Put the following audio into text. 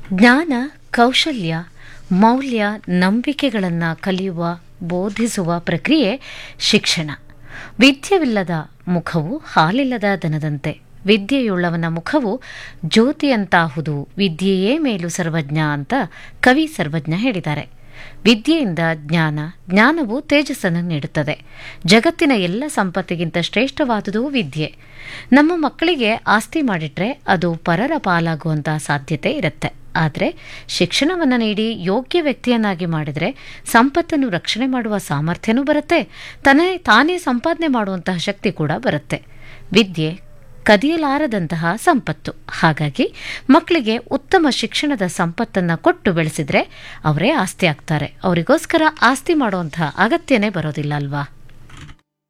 ಜ್ಞಾನ ಕೌಶಲ್ಯ ಮೌಲ್ಯ ನಂಬಿಕೆಗಳನ್ನು ಕಲಿಯುವ ಬೋಧಿಸುವ ಪ್ರಕ್ರಿಯೆ ಶಿಕ್ಷಣ ವಿದ್ಯೆವಿಲ್ಲದ ಮುಖವು ಹಾಲಿಲ್ಲದ ದನದಂತೆ ವಿದ್ಯೆಯುಳ್ಳವನ ಮುಖವು ಜ್ಯೋತಿಯಂತಾಹುದು ವಿದ್ಯೆಯೇ ಮೇಲು ಸರ್ವಜ್ಞ ಅಂತ ಕವಿ ಸರ್ವಜ್ಞ ಹೇಳಿದ್ದಾರೆ ವಿದ್ಯೆಯಿಂದ ಜ್ಞಾನ ಜ್ಞಾನವು ತೇಜಸ್ಸನ್ನು ನೀಡುತ್ತದೆ ಜಗತ್ತಿನ ಎಲ್ಲ ಸಂಪತ್ತಿಗಿಂತ ಶ್ರೇಷ್ಠವಾದುದು ವಿದ್ಯೆ ನಮ್ಮ ಮಕ್ಕಳಿಗೆ ಆಸ್ತಿ ಮಾಡಿಟ್ರೆ ಅದು ಪರರ ಪಾಲಾಗುವಂತಹ ಸಾಧ್ಯತೆ ಇರುತ್ತೆ ಆದರೆ ಶಿಕ್ಷಣವನ್ನು ನೀಡಿ ಯೋಗ್ಯ ವ್ಯಕ್ತಿಯನ್ನಾಗಿ ಮಾಡಿದರೆ ಸಂಪತ್ತನ್ನು ರಕ್ಷಣೆ ಮಾಡುವ ಸಾಮರ್ಥ್ಯನೂ ಬರುತ್ತೆ ತನ್ನೇ ತಾನೇ ಸಂಪಾದನೆ ಮಾಡುವಂತಹ ಶಕ್ತಿ ಕೂಡ ಬರುತ್ತೆ ವಿದ್ಯೆ ಕದಿಯಲಾರದಂತಹ ಸಂಪತ್ತು ಹಾಗಾಗಿ ಮಕ್ಕಳಿಗೆ ಉತ್ತಮ ಶಿಕ್ಷಣದ ಸಂಪತ್ತನ್ನು ಕೊಟ್ಟು ಬೆಳೆಸಿದ್ರೆ ಅವರೇ ಆಸ್ತಿ ಆಗ್ತಾರೆ ಅವರಿಗೋಸ್ಕರ ಆಸ್ತಿ ಮಾಡುವಂತಹ ಅಗತ್ಯನೇ ಬರೋದಿಲ್ಲ ಅಲ್ವಾ